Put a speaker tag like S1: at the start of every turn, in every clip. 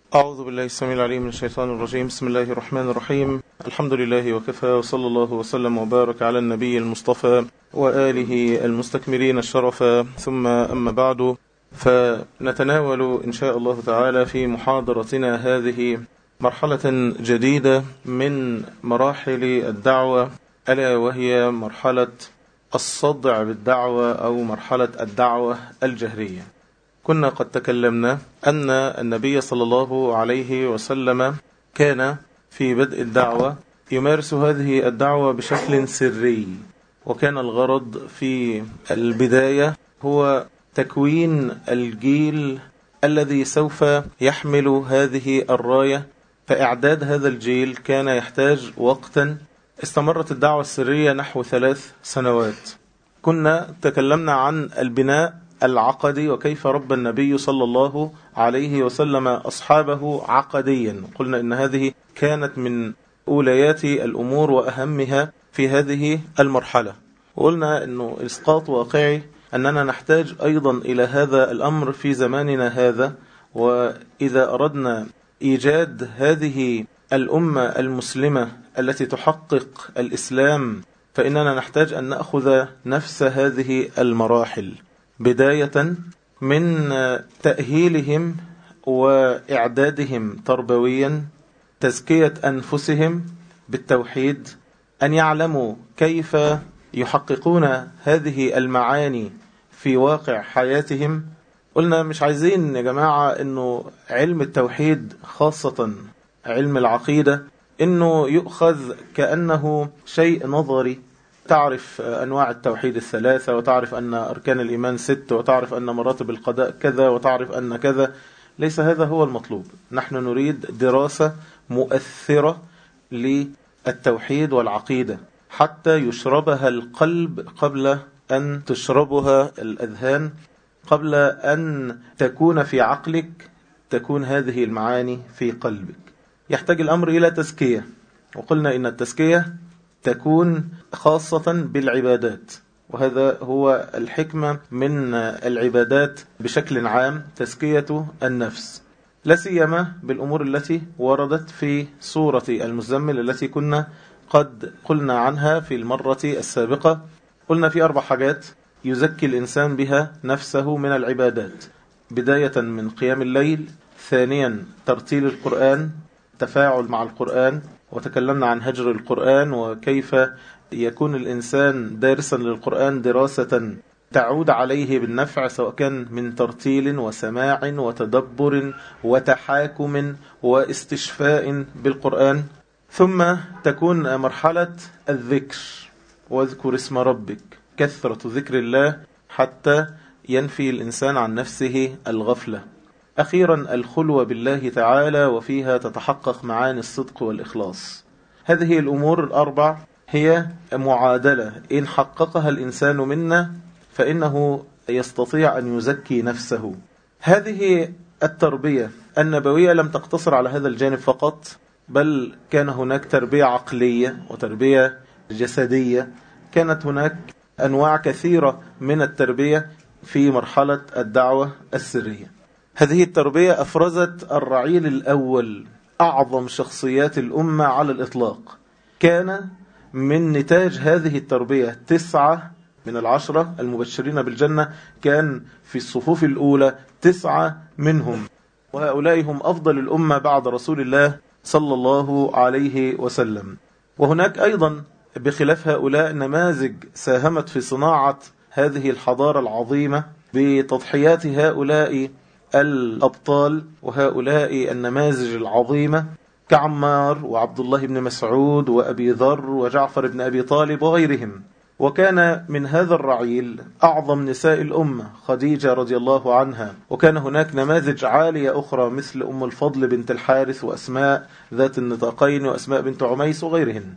S1: أعوذ بالله السميع العليم من الشيطان الرجيم بسم الله الرحمن الرحيم الحمد لله وكفى وصلى الله وسلم وبارك على النبي المصطفى وآله المستكملين الشرف ثم أما بعد فنتناول إن شاء الله تعالى في محاضرتنا هذه مرحلة جديدة من مراحل الدعوة ألا وهي مرحلة الصدع بالدعوة أو مرحلة الدعوة الجهرية كنا قد تكلمنا أن النبي صلى الله عليه وسلم كان في بدء الدعوة يمارس هذه الدعوة بشكل سري وكان الغرض في البداية هو تكوين الجيل الذي سوف يحمل هذه الراية فإعداد هذا الجيل كان يحتاج وقتا استمرت الدعوة السرية نحو ثلاث سنوات كنا تكلمنا عن البناء العقدي وكيف رب النبي صلى الله عليه وسلم أصحابه عقديا قلنا إن هذه كانت من أوليات الأمور وأهمها في هذه المرحلة وقلنا أنه إسقاط واقعي أننا نحتاج أيضا إلى هذا الأمر في زماننا هذا وإذا أردنا إيجاد هذه الأمة المسلمة التي تحقق الإسلام فإننا نحتاج أن نأخذ نفس هذه المراحل بداية من تأهيلهم وإعدادهم تربويا تزكية أنفسهم بالتوحيد أن يعلموا كيف يحققون هذه المعاني في واقع حياتهم قلنا مش عايزين يا جماعة أنه علم التوحيد خاصة علم العقيدة أنه يؤخذ كأنه شيء نظري تعرف أنواع التوحيد الثلاثة وتعرف أن أركان الإيمان ست وتعرف أن مراتب القضاء كذا وتعرف أن كذا ليس هذا هو المطلوب نحن نريد دراسة مؤثرة للتوحيد والعقيدة حتى يشربها القلب قبل أن تشربها الأذهان قبل أن تكون في عقلك تكون هذه المعاني في قلبك يحتاج الأمر إلى تزكية وقلنا إن التزكية تكون خاصة بالعبادات وهذا هو الحكمة من العبادات بشكل عام تزكية النفس لا سيما بالأمور التي وردت في سورة المزمل التي كنا قد قلنا عنها في المرة السابقة قلنا في أربع حاجات يزكي الإنسان بها نفسه من العبادات بداية من قيام الليل ثانيا ترتيل القرآن تفاعل مع القرآن وتكلمنا عن هجر القرآن وكيف يكون الإنسان دارسا للقرآن دراسة تعود عليه بالنفع سواء كان من ترتيل وسماع وتدبر وتحاكم واستشفاء بالقرآن ثم تكون مرحلة الذكر واذكر اسم ربك كثرة ذكر الله حتى ينفي الإنسان عن نفسه الغفلة أخيرا الخلوة بالله تعالى وفيها تتحقق معاني الصدق والإخلاص هذه الأمور الأربع هي معادلة إن حققها الإنسان منا فإنه يستطيع أن يزكي نفسه هذه التربية النبوية لم تقتصر على هذا الجانب فقط بل كان هناك تربية عقلية وتربية جسدية كانت هناك أنواع كثيرة من التربية في مرحلة الدعوة السرية هذه التربية أفرزت الرعيل الأول أعظم شخصيات الأمة على الإطلاق كان من نتاج هذه التربية تسعة من العشرة المبشرين بالجنة كان في الصفوف الأولى تسعة منهم وهؤلاء هم أفضل الأمة بعد رسول الله صلى الله عليه وسلم وهناك أيضا بخلاف هؤلاء نماذج ساهمت في صناعة هذه الحضارة العظيمة بتضحيات هؤلاء الأبطال وهؤلاء النماذج العظيمة كعمار وعبد الله بن مسعود وأبي ذر وجعفر بن أبي طالب وغيرهم وكان من هذا الرعيل أعظم نساء الأمة خديجة رضي الله عنها وكان هناك نماذج عالية أخرى مثل أم الفضل بنت الحارث وأسماء ذات النطاقين وأسماء بنت عميس وغيرهن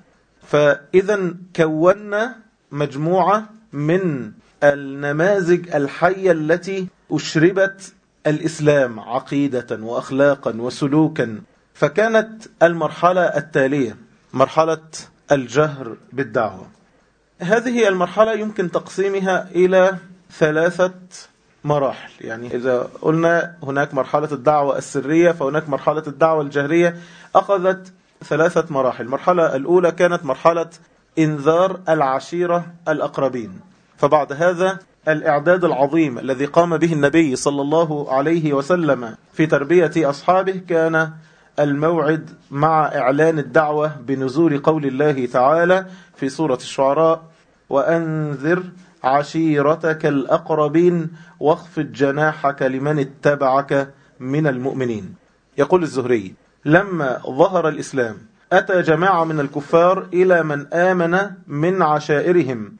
S1: فإذا كونا مجموعة من النماذج الحية التي أشربت الإسلام عقيدة وأخلاقا وسلوكا فكانت المرحلة التالية مرحلة الجهر بالدعوة هذه المرحلة يمكن تقسيمها إلى ثلاثة مراحل يعني إذا قلنا هناك مرحلة الدعوة السرية فهناك مرحلة الدعوة الجهرية أخذت ثلاثة مراحل المرحلة الأولى كانت مرحلة إنذار العشيرة الأقربين فبعد هذا الإعداد العظيم الذي قام به النبي صلى الله عليه وسلم في تربية أصحابه كان الموعد مع إعلان الدعوة بنزول قول الله تعالى في سورة الشعراء وأنذر عشيرتك الأقربين واخفض جناحك لمن اتبعك من المؤمنين يقول الزهري لما ظهر الإسلام أتى جماعة من الكفار إلى من آمن من عشائرهم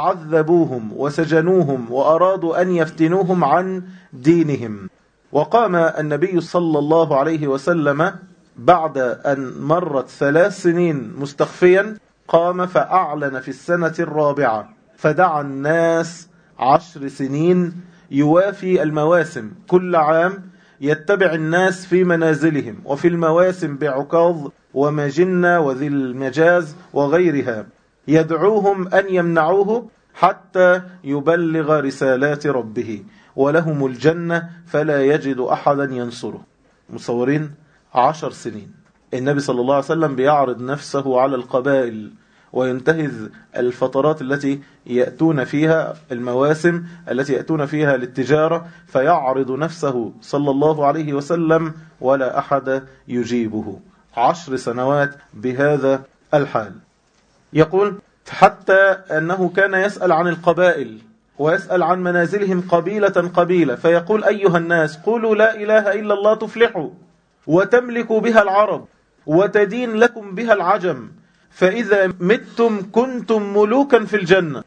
S1: فعذبوهم وسجنوهم وأرادوا أن يفتنوهم عن دينهم وقام النبي صلى الله عليه وسلم بعد أن مرت ثلاث سنين مستخفيا قام فأعلن في السنة الرابعة فدعا الناس عشر سنين يوافي المواسم كل عام يتبع الناس في منازلهم وفي المواسم بعكاظ ومجنة وذي المجاز وغيرها يدعوهم أن يمنعوه حتى يبلغ رسالات ربه ولهم الجنة فلا يجد أحدا ينصره مصورين عشر سنين النبي صلى الله عليه وسلم بيعرض نفسه على القبائل وينتهز الفترات التي يأتون فيها المواسم التي يأتون فيها للتجارة فيعرض نفسه صلى الله عليه وسلم ولا أحد يجيبه عشر سنوات بهذا الحال يقول حتى أنه كان يسأل عن القبائل ويسأل عن منازلهم قبيلة قبيلة فيقول أيها الناس قولوا لا إله إلا الله تفلحوا وتملكوا بها العرب وتدين لكم بها العجم فإذا متم كنتم ملوكا في الجنة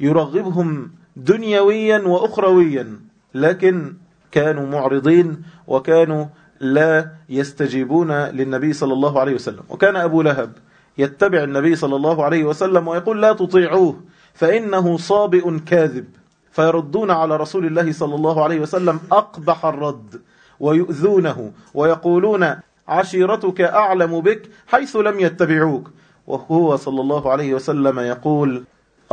S1: يرغبهم دنيويا وأخرويا لكن كانوا معرضين وكانوا لا يستجيبون للنبي صلى الله عليه وسلم وكان أبو لهب يتبع النبي صلى الله عليه وسلم ويقول لا تطيعوه فإنه صابئ كاذب فيردون على رسول الله صلى الله عليه وسلم أقبح الرد ويؤذونه ويقولون عشيرتك أعلم بك حيث لم يتبعوك وهو صلى الله عليه وسلم يقول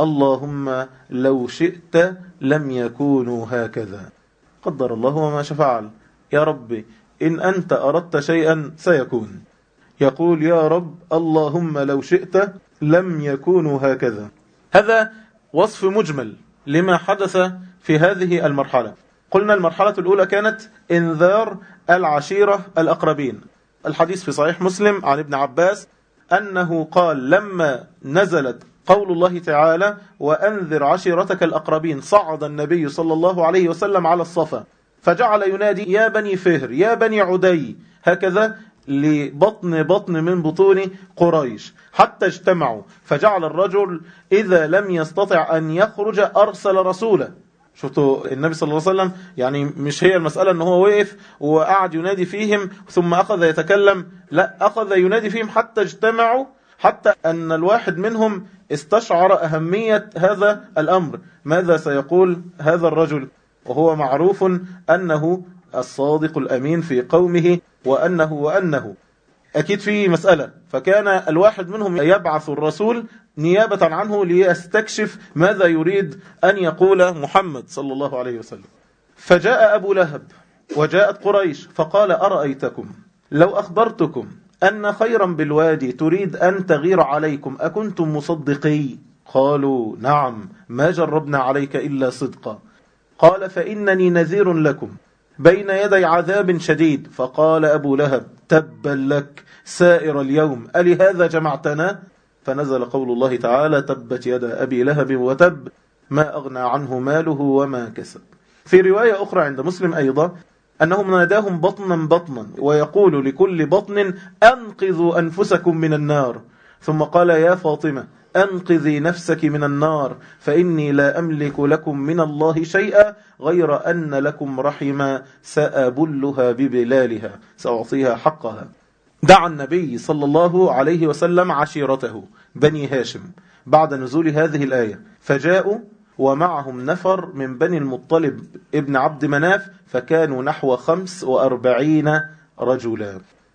S1: اللهم لو شئت لم يكونوا هكذا قدر الله وما شفعل يا ربي إن أنت أردت شيئا سيكون يقول يا رب اللهم لو شئت لم يكونوا هكذا هذا وصف مجمل لما حدث في هذه المرحلة قلنا المرحلة الأولى كانت انذار العشيرة الأقربين الحديث في صحيح مسلم عن ابن عباس أنه قال لما نزلت قول الله تعالى وأنذر عشيرتك الأقربين صعد النبي صلى الله عليه وسلم على الصفا فجعل ينادي يا بني فهر يا بني عدي هكذا لبطن بطن من بطون قريش حتى اجتمعوا فجعل الرجل إذا لم يستطع أن يخرج أرسل رسولا شفتوا النبي صلى الله عليه وسلم يعني مش هي المسألة ان هو وقف وقعد ينادي فيهم ثم أخذ يتكلم لا أخذ ينادي فيهم حتى اجتمعوا حتى أن الواحد منهم استشعر أهمية هذا الأمر ماذا سيقول هذا الرجل وهو معروف أنه الصادق الأمين في قومه وأنه وأنه أكيد في مسألة فكان الواحد منهم يبعث الرسول نيابة عنه ليستكشف ماذا يريد أن يقول محمد صلى الله عليه وسلم فجاء أبو لهب وجاءت قريش فقال أرأيتكم لو أخبرتكم أن خيرا بالوادي تريد أن تغير عليكم أكنتم مصدقي قالوا نعم ما جربنا عليك إلا صدقا قال فإنني نذير لكم بين يدي عذاب شديد فقال أبو لهب تبا لك سائر اليوم ألهذا جمعتنا فنزل قول الله تعالى تبت يد أبي لهب وتب ما أغنى عنه ماله وما كسب في رواية أخرى عند مسلم أيضا أنهم ناداهم بطنا بطنا ويقول لكل بطن أنقذوا أنفسكم من النار ثم قال يا فاطمة أنقذي نفسك من النار فإني لا أملك لكم من الله شيئا غير أن لكم رحما سأبلها ببلالها سأعطيها حقها دعا النبي صلى الله عليه وسلم عشيرته بني هاشم بعد نزول هذه الآية فجاءوا ومعهم نفر من بني المطلب ابن عبد مناف فكانوا نحو خمس وأربعين رجلا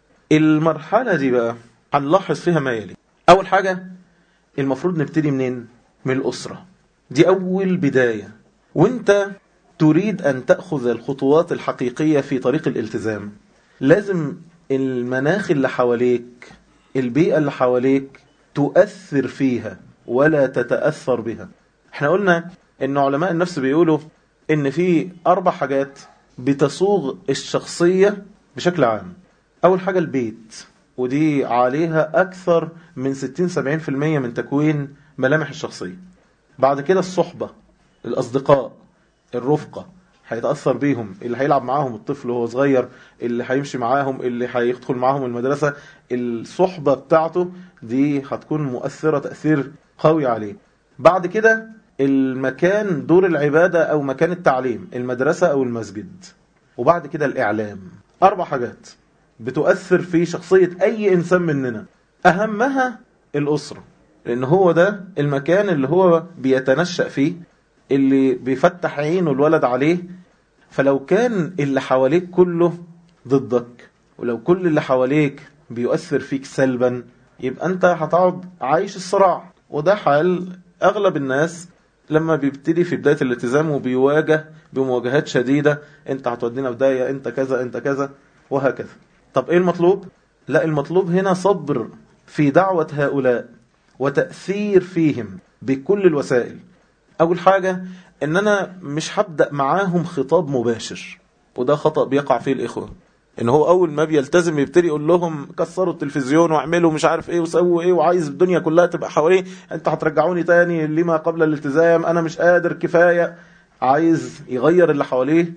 S1: المرحلة دي بقى هنلاحظ فيها ما يلي أول حاجة المفروض نبتدي منين من الأسرة دي أول بداية وانت تريد أن تأخذ الخطوات الحقيقية في طريق الالتزام لازم المناخ اللي حواليك البيئة اللي حواليك تؤثر فيها ولا تتأثر بها احنا قلنا ان علماء النفس بيقولوا ان في اربع حاجات بتصوغ الشخصية بشكل عام اول حاجة البيت ودي عليها اكثر من 60-70% من تكوين ملامح الشخصية بعد كده الصحبة الاصدقاء الرفقة هيتأثر بيهم اللي هيلعب معاهم الطفل وهو صغير اللي هيمشي معاهم اللي هيدخل معاهم المدرسة الصحبة بتاعته دي هتكون مؤثرة تأثير قوي عليه بعد كده المكان دور العبادة أو مكان التعليم المدرسة أو المسجد وبعد كده الإعلام أربع حاجات بتؤثر في شخصية أي إنسان مننا أهمها الأسرة لأن هو ده المكان اللي هو بيتنشأ فيه اللي بيفتح عينه الولد عليه فلو كان اللي حواليك كله ضدك ولو كل اللي حواليك بيؤثر فيك سلبا يبقى انت هتقعد عايش الصراع وده حال اغلب الناس لما بيبتدي في بداية الالتزام وبيواجه بمواجهات شديدة انت هتودينا بداية انت كذا انت كذا وهكذا طب ايه المطلوب؟ لا المطلوب هنا صبر في دعوة هؤلاء وتأثير فيهم بكل الوسائل أول حاجة إن أنا مش هبدأ معاهم خطاب مباشر وده خطأ بيقع فيه الإخوة إن هو أول ما بيلتزم يبتدي يقول لهم كسروا التلفزيون واعملوا مش عارف إيه وسووا إيه وعايز الدنيا كلها تبقى حواليه أنت هترجعوني تاني لما قبل الالتزام أنا مش قادر كفاية عايز يغير اللي حواليه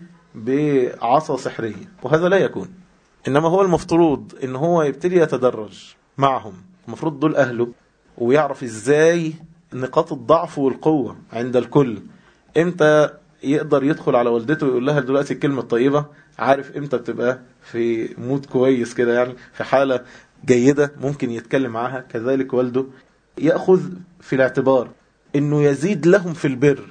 S1: بعصا سحرية وهذا لا يكون إنما هو المفترض إن هو يبتدي يتدرج معهم المفروض دول أهله ويعرف إزاي نقاط الضعف والقوة عند الكل امتى يقدر يدخل على والدته ويقول لها دلوقتي الكلمة الطيبة عارف امتى بتبقى في مود كويس كده يعني في حالة جيدة ممكن يتكلم معاها كذلك والده يأخذ في الاعتبار انه يزيد لهم في البر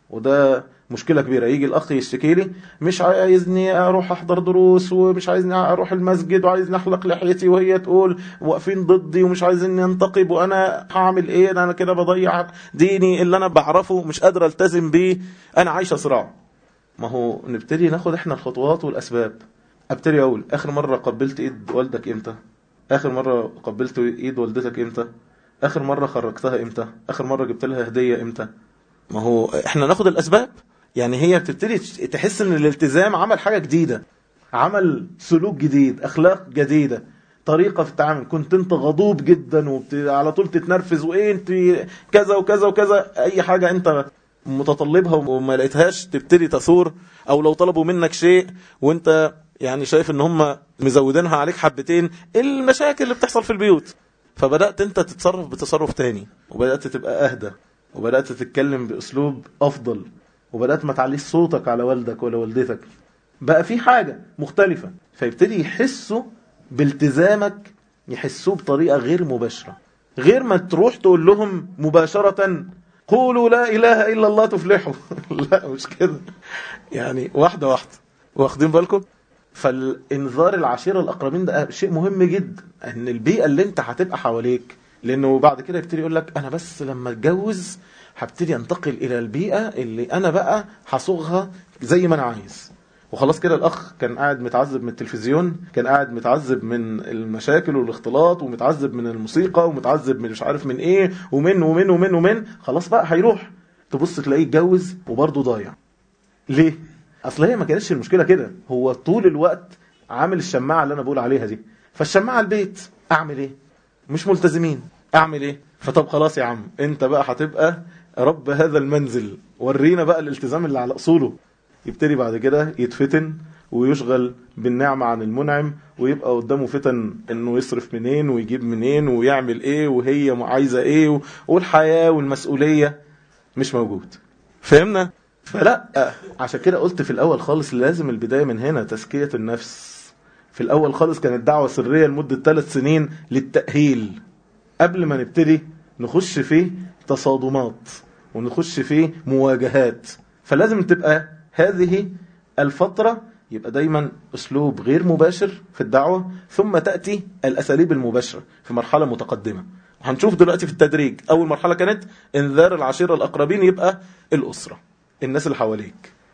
S1: وده مشكلة كبيرة يجي الأخ يشتكي لي مش عايزني أروح أحضر دروس ومش عايزني أروح المسجد وعايزني أحلق لحيتي وهي تقول واقفين ضدي ومش عايزني أنتقب وأنا هعمل إيه أنا كده بضيع ديني اللي أنا بعرفه مش قادر ألتزم بيه أنا عايشة صراع ما هو نبتدي ناخد إحنا الخطوات والأسباب أبتدي أقول آخر مرة قبلت إيد والدك إمتى آخر مرة قبلت إيد والدتك إمتى آخر مرة خرجتها إمتى آخر مرة جبت لها هدية إمتى ما هو إحنا ناخد الأسباب يعني هي بتبتدي تحس ان الالتزام عمل حاجة جديدة عمل سلوك جديد اخلاق جديدة طريقة في التعامل كنت انت غضوب جدا وعلى طول تتنرفز وايه انت كذا وكذا وكذا اي حاجة انت متطلبها وما لقيتهاش تبتدي تثور او لو طلبوا منك شيء وانت يعني شايف ان هم مزودينها عليك حبتين المشاكل اللي بتحصل في البيوت فبدأت انت تتصرف بتصرف تاني وبدأت تبقى اهدى وبدأت تتكلم باسلوب افضل وبدأت ما تعليش صوتك على والدك ولا والدتك بقى في حاجة مختلفة فيبتدي يحسوا بالتزامك يحسوه بطريقة غير مباشرة غير ما تروح تقول لهم مباشرة قولوا لا إله إلا الله تفلحوا لا مش كده يعني واحدة واحدة واخدين بالكم فالانذار العشيرة الأقربين ده شيء مهم جدا ان البيئة اللي انت هتبقى حواليك لانه بعد كده يبتدي يقول لك انا بس لما اتجوز هبتدي انتقل الى البيئة اللي انا بقى هصوغها زي ما انا عايز وخلاص كده الاخ كان قاعد متعذب من التلفزيون كان قاعد متعذب من المشاكل والاختلاط ومتعذب من الموسيقى ومتعذب من مش عارف من ايه ومن ومن ومن ومن خلاص بقى هيروح تبص تلاقيه اتجوز وبرضه ضايع ليه اصل هي ما كانتش المشكله كده هو طول الوقت عامل الشماعه اللي انا بقول عليها دي فالشماعه البيت اعمل ايه مش ملتزمين اعمل ايه فطب خلاص يا عم انت بقى هتبقى رب هذا المنزل ورينا بقى الالتزام اللي على اصوله يبتدي بعد كده يتفتن ويشغل بالنعمة عن المنعم ويبقى قدامه فتن انه يصرف منين ويجيب منين ويعمل ايه وهي عايزة ايه والحياة والمسؤولية مش موجود فهمنا فلا عشان كده قلت في الاول خالص لازم البداية من هنا تزكية النفس في الاول خالص كانت دعوة سرية لمدة ثلاث سنين للتأهيل قبل ما نبتدي نخش في تصادمات ونخش في مواجهات فلازم تبقى هذه الفترة يبقى دايما أسلوب غير مباشر في الدعوة ثم تأتي الأساليب المباشرة في مرحلة متقدمة هنشوف دلوقتي في التدريج أول مرحلة كانت انذار العشيرة الأقربين يبقى الأسرة الناس اللي حواليك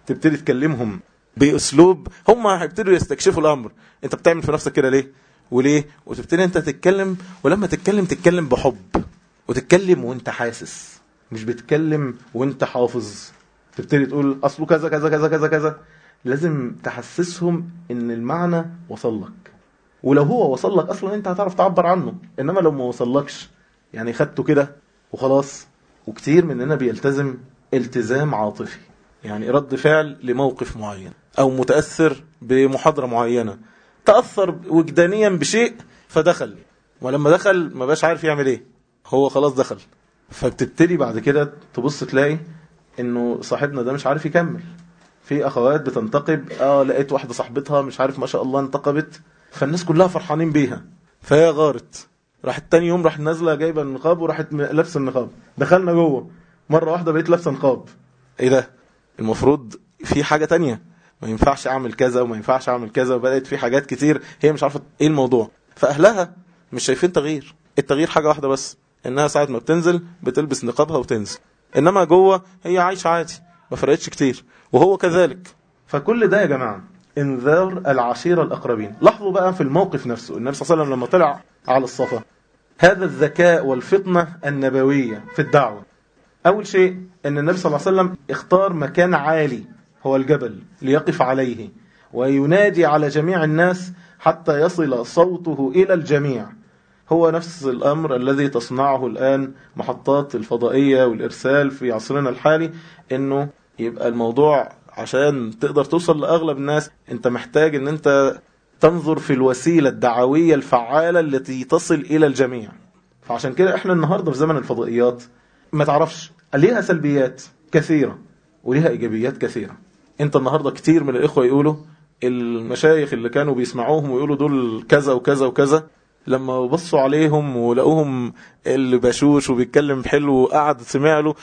S1: تبتدي تكلمهم باسلوب هم هيبتدوا يستكشفوا الامر انت بتعمل في نفسك كده ليه وليه وتبتدي انت تتكلم ولما تتكلم تتكلم بحب وتتكلم وانت حاسس مش بتتكلم وانت حافظ تبتدي تقول اصله كذا كذا كذا كذا كذا لازم تحسسهم ان المعنى وصل لك ولو هو وصل لك اصلا انت هتعرف تعبر عنه انما لو ما وصلكش يعني خدته كده وخلاص وكتير مننا بيلتزم التزام عاطفي يعني رد فعل لموقف معين او متأثر بمحاضرة معينة تأثر وجدانيا بشيء فدخل ولما دخل ما باش عارف يعمل ايه هو خلاص دخل فبتبتدي بعد كده تبص تلاقي انه صاحبنا ده مش عارف يكمل في اخوات بتنتقب اه لقيت واحدة صاحبتها مش عارف ما شاء الله انتقبت فالناس كلها فرحانين بيها فهي غارت راحت تاني يوم راحت نازله جايبه النقاب وراحت لابسه النقاب دخلنا جوه مره واحده بقيت لابسه نقاب ايه ده المفروض في حاجه تانية ما ينفعش اعمل كذا وما ينفعش اعمل كذا وبدات في حاجات كتير هي مش عارفه ايه الموضوع فاهلها مش شايفين تغيير التغيير حاجه واحده بس انها ساعه ما بتنزل بتلبس نقابها وتنزل انما جوه هي عايشه عادي ما فرقتش كتير وهو كذلك فكل ده يا جماعه انذار العشيره الاقربين لاحظوا بقى في الموقف نفسه النبي صلى الله عليه وسلم لما طلع على الصفا هذا الذكاء والفطنه النبويه في الدعوه اول شيء ان النبي صلى الله عليه وسلم اختار مكان عالي هو الجبل ليقف عليه وينادي على جميع الناس حتى يصل صوته إلى الجميع هو نفس الأمر الذي تصنعه الآن محطات الفضائية والإرسال في عصرنا الحالي إنه يبقى الموضوع عشان تقدر توصل لأغلب الناس أنت محتاج أن أنت تنظر في الوسيلة الدعوية الفعالة التي تصل إلى الجميع فعشان كده احنا النهاردة في زمن الفضائيات ما تعرفش ليها سلبيات كثيرة وليها إيجابيات كثيرة انت النهاردة كتير من الإخوة يقولوا المشايخ اللي كانوا بيسمعوهم ويقولوا دول كذا وكذا وكذا لما بصوا عليهم ولقوهم اللي بشوش وبيتكلم حلو وقعد سمع له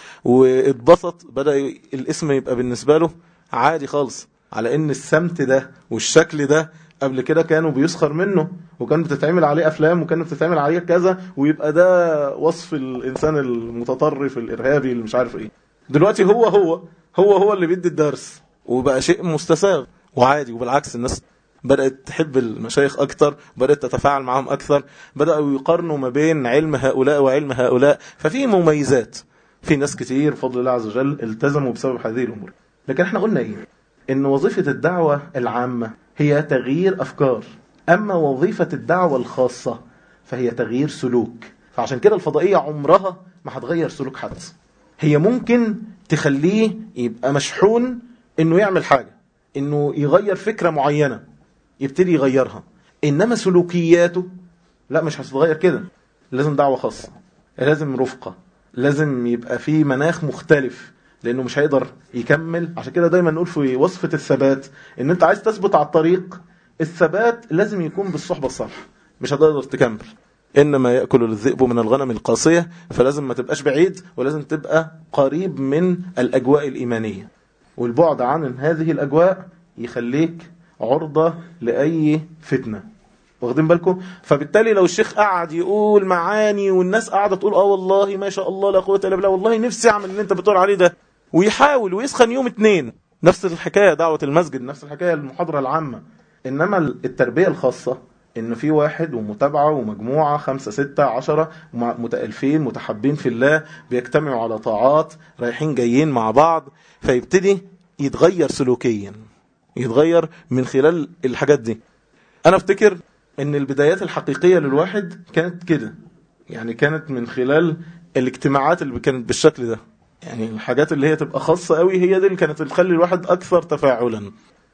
S1: واتبسط بدأ الاسم يبقى بالنسبة له عادي خالص على ان السمت ده والشكل ده قبل كده كانوا بيسخر منه وكان بتتعمل عليه افلام وكان بتتعمل عليه كذا ويبقى ده وصف الانسان المتطرف الارهابي اللي مش عارف ايه دلوقتي هو هو هو هو اللي بيدي الدرس وبقى شيء مستساغ وعادي وبالعكس الناس بدأت تحب المشايخ أكثر بدأت تتفاعل معهم أكثر بدأوا يقارنوا ما بين علم هؤلاء وعلم هؤلاء ففي مميزات في ناس كتير بفضل الله عز وجل التزموا بسبب هذه الأمور لكن احنا قلنا ايه ان وظيفة الدعوة العامة هي تغيير أفكار أما وظيفة الدعوة الخاصة فهي تغيير سلوك فعشان كده الفضائية عمرها ما هتغير سلوك حد هي ممكن تخليه يبقى مشحون انه يعمل حاجة انه يغير فكرة معينة يبتدي يغيرها انما سلوكياته لا مش هتتغير كده لازم دعوة خاصة لازم رفقة لازم يبقى في مناخ مختلف لانه مش هيقدر يكمل عشان كده دايما نقول في وصفة الثبات ان انت عايز تثبت على الطريق الثبات لازم يكون بالصحبة الصالحة مش هتقدر تكمل انما ياكل الذئب من الغنم القاسيه فلازم ما تبقاش بعيد ولازم تبقى قريب من الاجواء الايمانيه والبعد عن هذه الاجواء يخليك عرضه لاي فتنه واخدين بالكم فبالتالي لو الشيخ قعد يقول معاني والناس قاعده تقول اه والله ما شاء الله لا قوه الا بالله والله نفسي اعمل اللي انت بتقول عليه ده ويحاول ويسخن يوم اتنين نفس الحكايه دعوه المسجد نفس الحكايه المحاضره العامه انما التربيه الخاصه ان في واحد ومتابعة ومجموعة خمسة ستة عشرة متألفين متحبين في الله بيجتمعوا على طاعات رايحين جايين مع بعض فيبتدي يتغير سلوكيا يتغير من خلال الحاجات دي انا افتكر ان البدايات الحقيقية للواحد كانت كده يعني كانت من خلال الاجتماعات اللي كانت بالشكل ده يعني الحاجات اللي هي تبقى خاصة قوي هي دي اللي كانت تخلي الواحد اكثر تفاعلا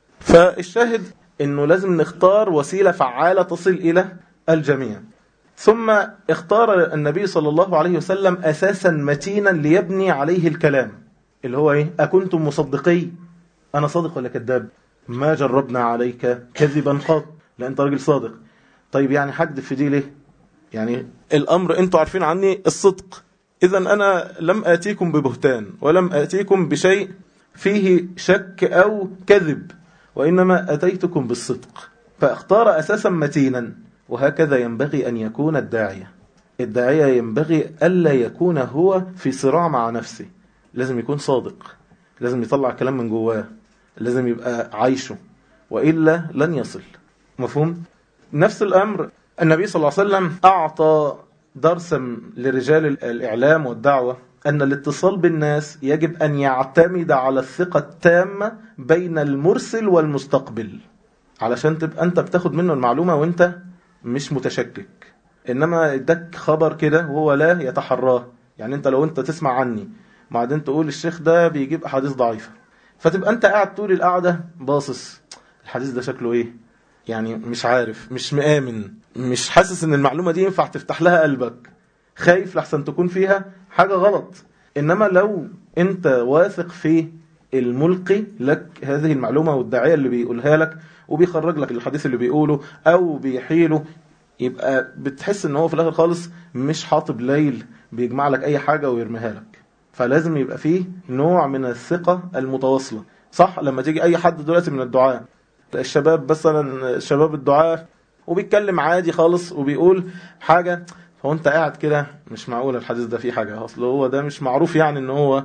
S1: فالشاهد انه لازم نختار وسيلة فعالة تصل الى الجميع ثم اختار النبي صلى الله عليه وسلم اساسا متينا ليبني عليه الكلام اللي هو ايه اكنتم مصدقي انا صادق ولا كذاب ما جربنا عليك كذبا قط لا انت راجل صادق طيب يعني حد في دي ليه يعني الامر انتوا عارفين عني الصدق اذا انا لم اتيكم ببهتان ولم اتيكم بشيء فيه شك او كذب وإنما أتيتكم بالصدق فاختار أساسا متينا وهكذا ينبغي أن يكون الداعية الداعية ينبغي ألا يكون هو في صراع مع نفسه لازم يكون صادق لازم يطلع كلام من جواه لازم يبقى عايشه وإلا لن يصل مفهوم؟ نفس الأمر النبي صلى الله عليه وسلم أعطى درسا لرجال الإعلام والدعوة أن الاتصال بالناس يجب أن يعتمد على الثقة التامة بين المرسل والمستقبل علشان تبقى أنت بتاخد منه المعلومة وأنت مش متشكك إنما اداك خبر كده وهو لا يتحراه يعني أنت لو أنت تسمع عني بعدين تقول الشيخ ده بيجيب أحاديث ضعيفة فتبقى أنت قاعد طول القعدة باصص الحديث ده شكله إيه يعني مش عارف مش مآمن مش حاسس ان المعلومة دي ينفع تفتح لها قلبك خايف لحسن تكون فيها حاجة غلط انما لو انت واثق في الملقي لك هذه المعلومة والداعية اللي بيقولها لك وبيخرج لك الحديث اللي بيقوله او بيحيله يبقى بتحس ان هو في الاخر خالص مش حاطب ليل بيجمع لك اي حاجة ويرميها لك فلازم يبقى فيه نوع من الثقة المتواصلة صح لما تيجي اي حد دلوقتي من الدعاء الشباب مثلا شباب الدعاء وبيتكلم عادي خالص وبيقول حاجة فهو انت قاعد كده مش معقول الحديث ده فيه حاجة اصل هو ده مش معروف يعني ان هو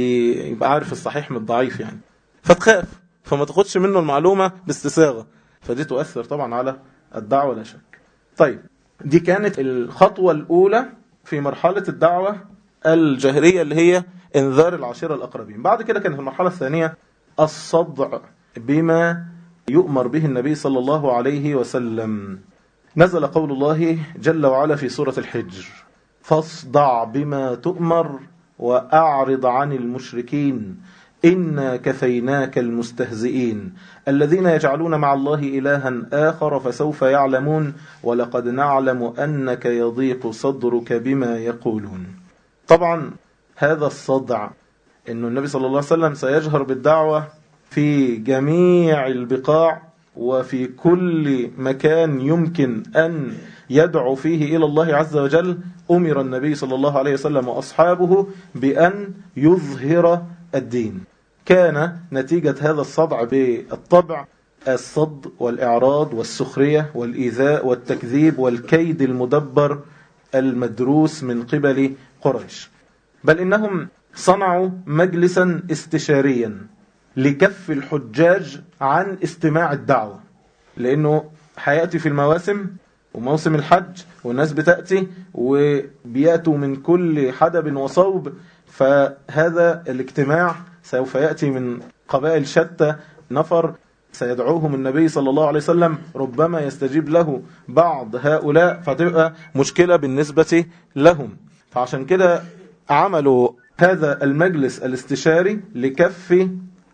S1: بيبقى عارف الصحيح من الضعيف يعني فتخاف فما تاخدش منه المعلومة باستساغة فدي تؤثر طبعا على الدعوة لا شك طيب دي كانت الخطوة الأولى في مرحلة الدعوة الجهرية اللي هي انذار العشيرة الأقربين بعد كده كانت المرحلة الثانية الصدع بما يؤمر به النبي صلى الله عليه وسلم نزل قول الله جل وعلا في سورة الحجر فاصدع بما تؤمر وأعرض عن المشركين إنا كفيناك المستهزئين الذين يجعلون مع الله إلها آخر فسوف يعلمون ولقد نعلم أنك يضيق صدرك بما يقولون طبعا هذا الصدع أن النبي صلى الله عليه وسلم سيجهر بالدعوة في جميع البقاع وفي كل مكان يمكن أن يدعو فيه إلى الله عز وجل أمر النبي صلى الله عليه وسلم وأصحابه بأن يظهر الدين كان نتيجة هذا الصدع بالطبع الصد والإعراض والسخرية والإيذاء والتكذيب والكيد المدبر المدروس من قبل قريش بل إنهم صنعوا مجلسا استشاريا لكف الحجاج عن استماع الدعوة لأنه حياتي في المواسم وموسم الحج والناس بتأتي وبيأتوا من كل حدب وصوب فهذا الاجتماع سوف يأتي من قبائل شتى نفر سيدعوهم النبي صلى الله عليه وسلم ربما يستجيب له بعض هؤلاء فتبقى مشكلة بالنسبة لهم فعشان كده عملوا هذا المجلس الاستشاري لكف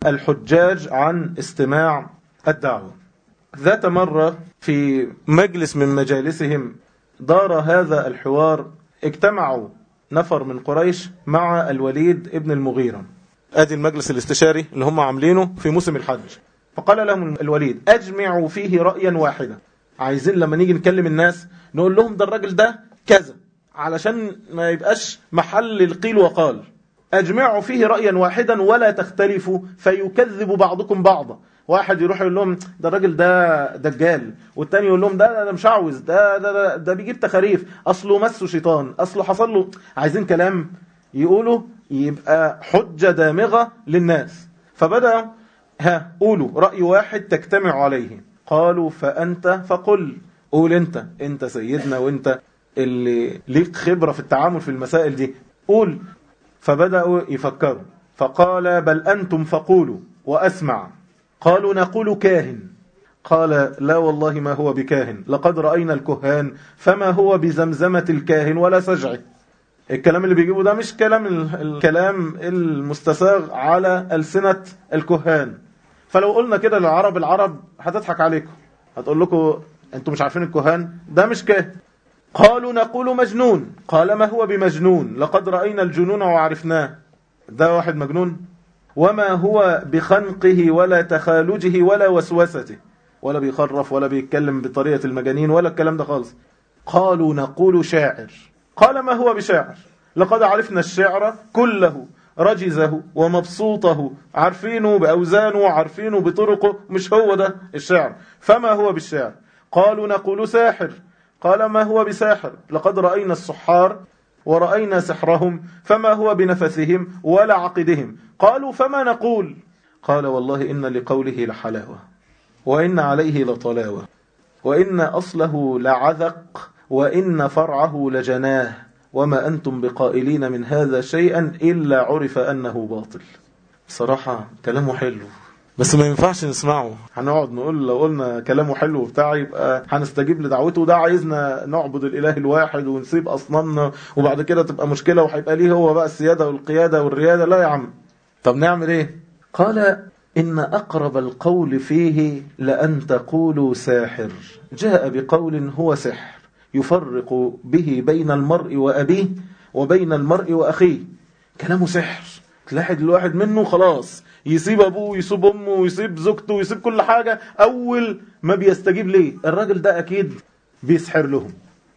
S1: الحجاج عن استماع الدعوة ذات مرة في مجلس من مجالسهم دار هذا الحوار اجتمعوا نفر من قريش مع الوليد ابن المغيرة ادي المجلس الاستشاري اللي هم عاملينه في موسم الحج فقال لهم الوليد اجمعوا فيه رأيا واحدا عايزين لما نيجي نكلم الناس نقول لهم ده الراجل ده كذا علشان ما يبقاش محل القيل وقال اجمعوا فيه رأيا واحدا ولا تختلفوا فيكذب بعضكم بعضا واحد يروح يقول لهم ده الراجل ده دجال والتاني يقول لهم ده ده مشعوذ ده ده ده, ده بيجيب تخاريف اصله مسه شيطان اصله حصل له عايزين كلام يقولوا يبقى حجة دامغة للناس فبدأ ها قولوا رأي واحد تجتمع عليه قالوا فأنت فقل قول انت انت سيدنا وانت اللي ليك خبرة في التعامل في المسائل دي قول فبدأوا يفكروا فقال بل أنتم فقولوا وأسمع قالوا نقول كاهن قال لا والله ما هو بكاهن لقد رأينا الكهان فما هو بزمزمة الكاهن ولا سجعه الكلام اللي بيجيبه ده مش كلام الكلام المستساغ على ألسنة الكهان فلو قلنا كده للعرب العرب هتضحك عليكم هتقول لكم انتوا مش عارفين الكهان ده مش كاهن قالوا نقول مجنون قال ما هو بمجنون لقد رأينا الجنون وعرفناه ده واحد مجنون وما هو بخنقه ولا تخالجه ولا وسوسته ولا بيخرف ولا بيتكلم بطريقة المجانين ولا الكلام ده خالص قالوا نقول شاعر قال ما هو بشاعر لقد عرفنا الشعر كله رجزه ومبسوطه عارفينه بأوزانه وعارفينه بطرقه مش هو ده الشعر فما هو بالشعر قالوا نقول ساحر قال ما هو بساحر لقد رأينا السحار ورأينا سحرهم فما هو بنفثهم ولا عقدهم قالوا فما نقول قال والله إن لقوله لحلاوة وإن عليه لطلاوة وإن أصله لعذق وإن فرعه لجناه وما أنتم بقائلين من هذا شيئا إلا عرف أنه باطل بصراحة كلامه حلو بس ما ينفعش نسمعه هنقعد نقول لو قلنا كلامه حلو بتاع يبقى هنستجيب لدعوته ده عايزنا نعبد الاله الواحد ونسيب اصنامنا وبعد كده تبقى مشكله وهيبقى ليه هو بقى السياده والقياده والرياده لا يا عم طب نعمل ايه قال إن أقرب القول فيه لأن تقولوا ساحر جاء بقول هو سحر يفرق به بين المرء وأبيه وبين المرء وأخيه كلامه سحر تلاحظ الواحد منه خلاص يسيب أبوه ويسيب أمه ويسيب زوجته ويسيب كل حاجة أول ما بيستجيب ليه الراجل ده أكيد بيسحر لهم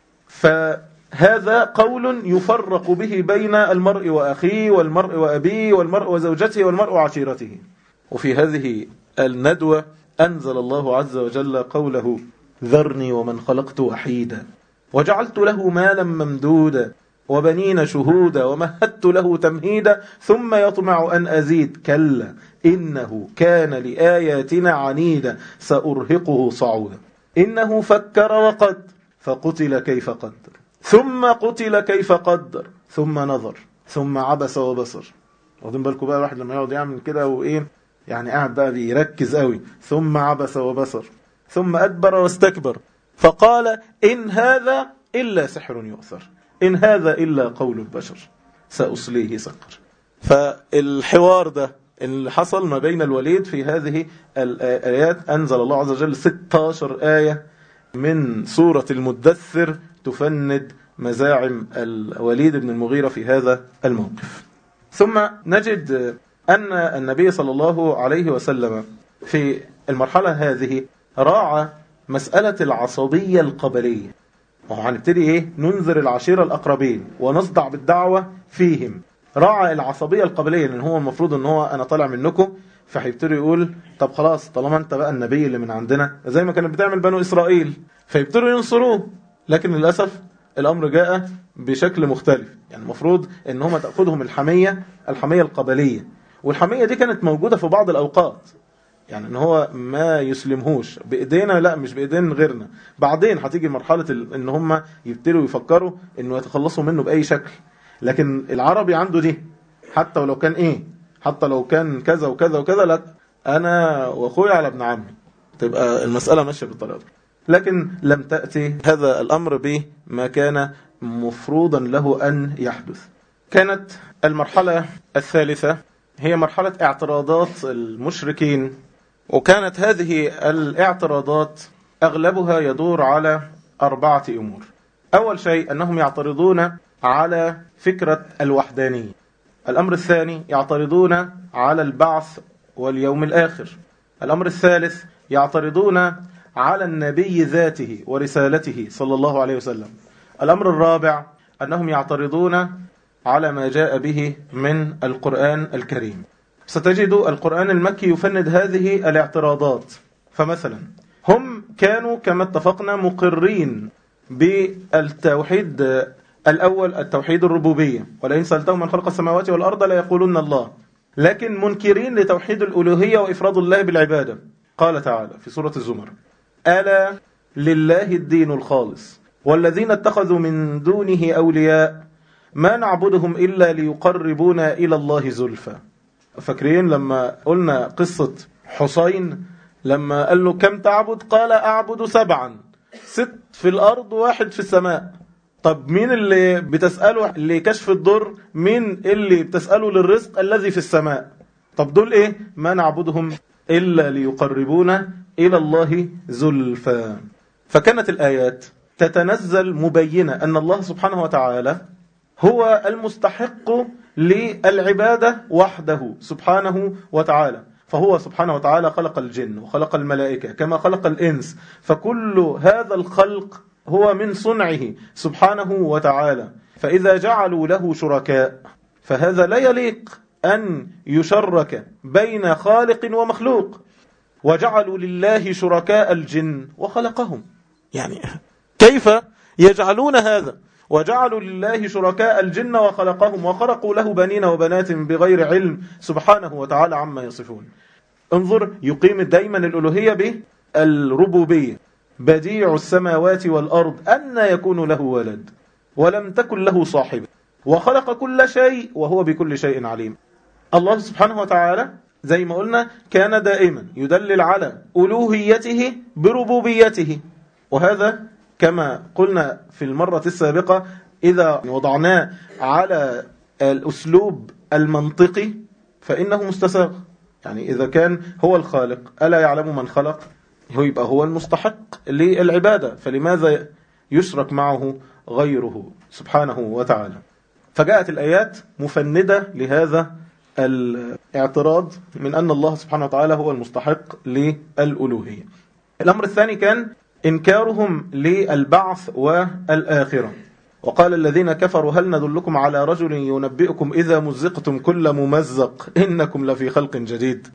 S1: فهذا قول يفرق به بين المرء وأخيه والمرء وأبيه والمرء وزوجته والمرء وعشيرته وفي هذه الندوة أنزل الله عز وجل قوله ذرني ومن خلقت وحيدا وجعلت له مالا ممدودا وبنين شهودا ومهدت له تمهيدا ثم يطمع أن أزيد كلا إنه كان لآياتنا عنيدا سأرهقه صعودا إنه فكر وقد فقتل كيف قدر ثم قتل كيف قدر ثم نظر ثم عبس وبصر واخدين بالكم بقى الواحد لما يقعد يعمل كده وايه يعني قاعد بقى بيركز قوي ثم عبس وبصر ثم أدبر واستكبر فقال إن هذا إلا سحر يؤثر إن هذا إلا قول البشر سأصليه سقر فالحوار ده اللي حصل ما بين الوليد في هذه الآيات أنزل الله عز وجل 16 آية من سورة المدثر تفند مزاعم الوليد بن المغيرة في هذا الموقف ثم نجد أن النبي صلى الله عليه وسلم في المرحلة هذه راعى مسألة العصبية القبلية وهو هنبتدي ايه ننذر العشيرة الأقربين ونصدع بالدعوة فيهم راعى العصبية القبلية لأن هو المفروض ان هو أنا طالع منكم فهيبتدي يقول طب خلاص طالما انت بقى النبي اللي من عندنا زي ما كانت بتعمل بنو إسرائيل فيبتدوا ينصروه لكن للأسف الأمر جاء بشكل مختلف يعني المفروض ان هم تأخذهم الحمية الحمية القبلية والحمية دي كانت موجودة في بعض الأوقات يعني ان هو ما يسلمهوش بايدينا لا مش بايدين غيرنا بعدين هتيجي مرحلة ان هم يبتدوا يفكروا انه يتخلصوا منه باي شكل لكن العربي عنده دي حتى ولو كان ايه حتى لو كان كذا وكذا وكذا لا انا واخويا على ابن عمي تبقى المسألة ماشية بالطريقة دي لكن لم تأتي هذا الأمر بما كان مفروضا له أن يحدث كانت المرحلة الثالثة هي مرحلة اعتراضات المشركين وكانت هذه الاعتراضات أغلبها يدور على أربعة أمور أول شيء أنهم يعترضون على فكرة الوحدانية الأمر الثاني يعترضون على البعث واليوم الآخر الأمر الثالث يعترضون على النبي ذاته ورسالته صلى الله عليه وسلم الأمر الرابع أنهم يعترضون على ما جاء به من القرآن الكريم ستجد القرآن المكي يفند هذه الاعتراضات فمثلا هم كانوا كما اتفقنا مقرين بالتوحيد الأول التوحيد الربوبية ولئن سألتهم من خلق السماوات والأرض لا يقولون الله لكن منكرين لتوحيد الألوهية وإفراد الله بالعبادة قال تعالى في سورة الزمر ألا لله الدين الخالص والذين اتخذوا من دونه أولياء ما نعبدهم إلا ليقربونا إلى الله زلفى فاكرين لما قلنا قصة حسين لما قال له كم تعبد قال أعبد سبعا ست في الأرض واحد في السماء طب مين اللي بتسأله لكشف الضر مين اللي بتسأله للرزق الذي في السماء طب دول ايه ما نعبدهم إلا ليقربونا إلى الله زلفى فكانت الآيات تتنزل مبينة أن الله سبحانه وتعالى هو المستحق للعبادة وحده سبحانه وتعالى فهو سبحانه وتعالى خلق الجن وخلق الملائكة كما خلق الإنس فكل هذا الخلق هو من صنعه سبحانه وتعالى فإذا جعلوا له شركاء فهذا لا يليق أن يشرك بين خالق ومخلوق وجعلوا لله شركاء الجن وخلقهم يعني كيف يجعلون هذا وجعلوا لله شركاء الجن وخلقهم وخرقوا له بنين وبنات بغير علم سبحانه وتعالى عما يصفون انظر يقيم دايما الألوهية بالربوبية بديع السماوات والأرض أن يكون له ولد ولم تكن له صاحبة وخلق كل شيء وهو بكل شيء عليم الله سبحانه وتعالى زي ما قلنا كان دائما يدلل على ألوهيته بربوبيته وهذا كما قلنا في المرة السابقة إذا وضعناه على الأسلوب المنطقي فإنه مستساغ يعني إذا كان هو الخالق ألا يعلم من خلق هو يبقى هو المستحق للعبادة فلماذا يشرك معه غيره سبحانه وتعالى فجاءت الآيات مفندة لهذا الاعتراض من أن الله سبحانه وتعالى هو المستحق للألوهية الأمر الثاني كان إنكارهم للبعث والآخرة وقال الذين كفروا هل ندلكم على رجل ينبئكم إذا مزقتم كل ممزق إنكم لفي خلق جديد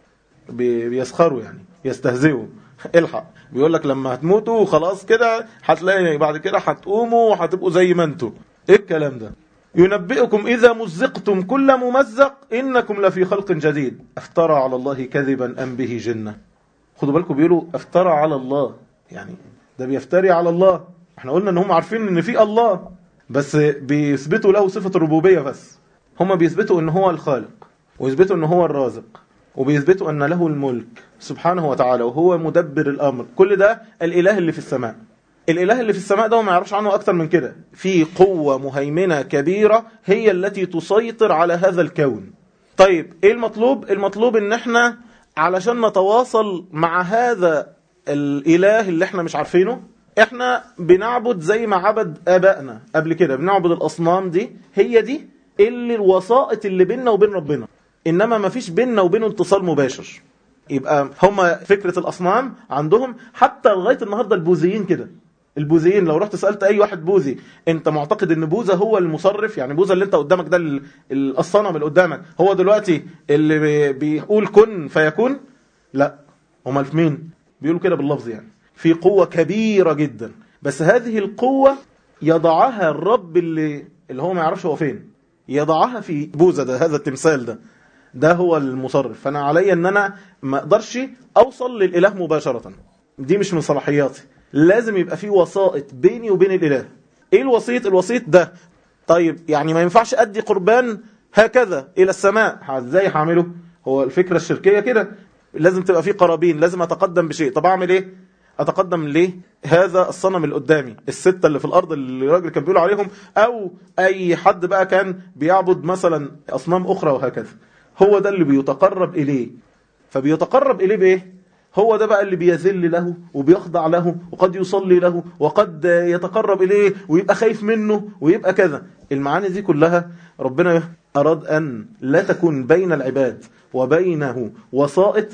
S1: بيسخروا يعني يستهزئوا الحق بيقول لك لما هتموتوا خلاص كده هتلاقي بعد كده هتقوموا وهتبقوا زي ما انتوا ايه الكلام ده ينبئكم إذا مزقتم كل ممزق إنكم لفي خلق جديد افترى على الله كذبا أم به جنة خدوا بالكم بيقولوا افترى على الله يعني ده بيفتري على الله احنا قلنا ان هم عارفين ان في الله بس بيثبتوا له صفة الربوبية بس هم بيثبتوا ان هو الخالق ويثبتوا ان هو الرازق وبيثبتوا ان له الملك سبحانه وتعالى وهو مدبر الامر كل ده الاله اللي في السماء الاله اللي في السماء ده ما يعرفش عنه اكتر من كده في قوة مهيمنة كبيرة هي التي تسيطر على هذا الكون طيب ايه المطلوب المطلوب ان احنا علشان نتواصل مع هذا الاله اللي احنا مش عارفينه احنا بنعبد زي ما عبد ابائنا قبل كده بنعبد الاصنام دي هي دي اللي الوسائط اللي بيننا وبين ربنا انما ما فيش بيننا وبينه اتصال مباشر يبقى هم فكرة الاصنام عندهم حتى لغاية النهاردة البوذيين كده البوذيين لو رحت سألت اي واحد بوذي انت معتقد ان بوذا هو المصرف يعني بوذا اللي انت قدامك ده الصنم اللي قدامك هو دلوقتي اللي بيقول كن فيكون لا هم في مين بيقولوا كده باللفظ يعني في قوة كبيرة جدا بس هذه القوة يضعها الرب اللي اللي هو ما يعرفش هو فين يضعها في بوذا ده هذا التمثال ده ده هو المصرف فانا علي ان انا ما اقدرش اوصل للاله مباشرة دي مش من صلاحياتي لازم يبقى في وسائط بيني وبين الاله ايه الوسيط الوسيط ده طيب يعني ما ينفعش ادي قربان هكذا الى السماء ازاي هعمله هو الفكرة الشركية كده لازم تبقى في قرابين لازم اتقدم بشيء طب اعمل ايه اتقدم ليه هذا الصنم اللي قدامي الستة اللي في الارض اللي الراجل كان بيقول عليهم او اي حد بقى كان بيعبد مثلا اصنام اخرى وهكذا هو ده اللي بيتقرب اليه فبيتقرب اليه بايه هو ده بقى اللي بيذل له وبيخضع له وقد يصلي له وقد يتقرب إليه ويبقى خايف منه ويبقى كذا المعاني دي كلها ربنا أراد أن لا تكون بين العباد وبينه وسائط